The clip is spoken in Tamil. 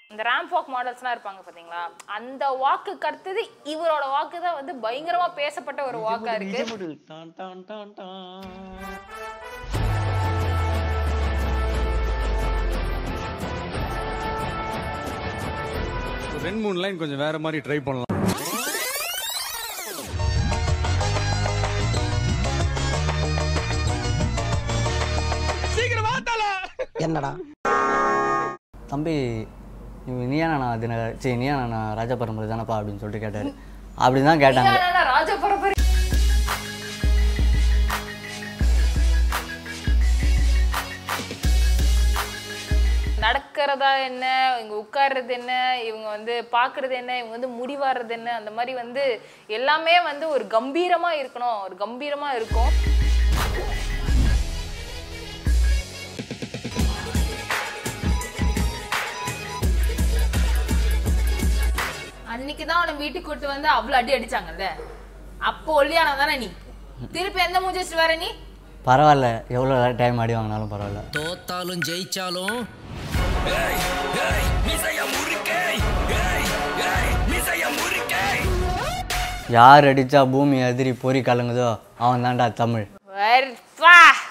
இந்த ரேம்ப் வாக் மாடல்ஸ்லாம் இருப்பாங்க பாத்தீங்களா அந்த வாக்குக்கு அடுத்தது இவரோட வாக்கு தான் வந்து பயங்கரமா பேசப்பட்ட ஒரு வாக்கா இருக்கு டான் டான் டான் டான் ஒரு ரெண்டு மூணு லைன் கொஞ்சம் வேற மாதிரி ட்ரை பண்ணலாம் என்னடா தம்பி இவன் நீயா நான் தின சரி நீயா நான் ராஜா பரம்பரை தானப்பா அப்படின்னு சொல்லிட்டு கேட்டார் அப்படி தான் கேட்டாங்க ராஜ பரம்பரை நடக்கிறதா என்ன இவங்க உட்கார்றது என்ன இவங்க வந்து பார்க்கறது என்ன இவங்க வந்து முடிவாடுறது என்ன அந்த மாதிரி வந்து எல்லாமே வந்து ஒரு கம்பீரமா இருக்கணும் ஒரு கம்பீரமா இருக்கும் அன்னைக்கு தான் உன்னை வீட்டுக்கு கூட்டு வந்து அவ்வளவு அடி அடிச்சாங்கல்ல அப்போ ஒல்லியானா தானே நீ திருப்பி எந்த மூஞ்சி வச்சுட்டு வர நீ பரவாயில்ல எவ்வளோ டைம் ஆடி வாங்கினாலும் பரவாயில்ல தோத்தாலும் ஜெயிச்சாலும் யார் அடித்தா பூமி அதிரி பொறி கலங்குதோ அவன் தான்டா தமிழ் வருப்பா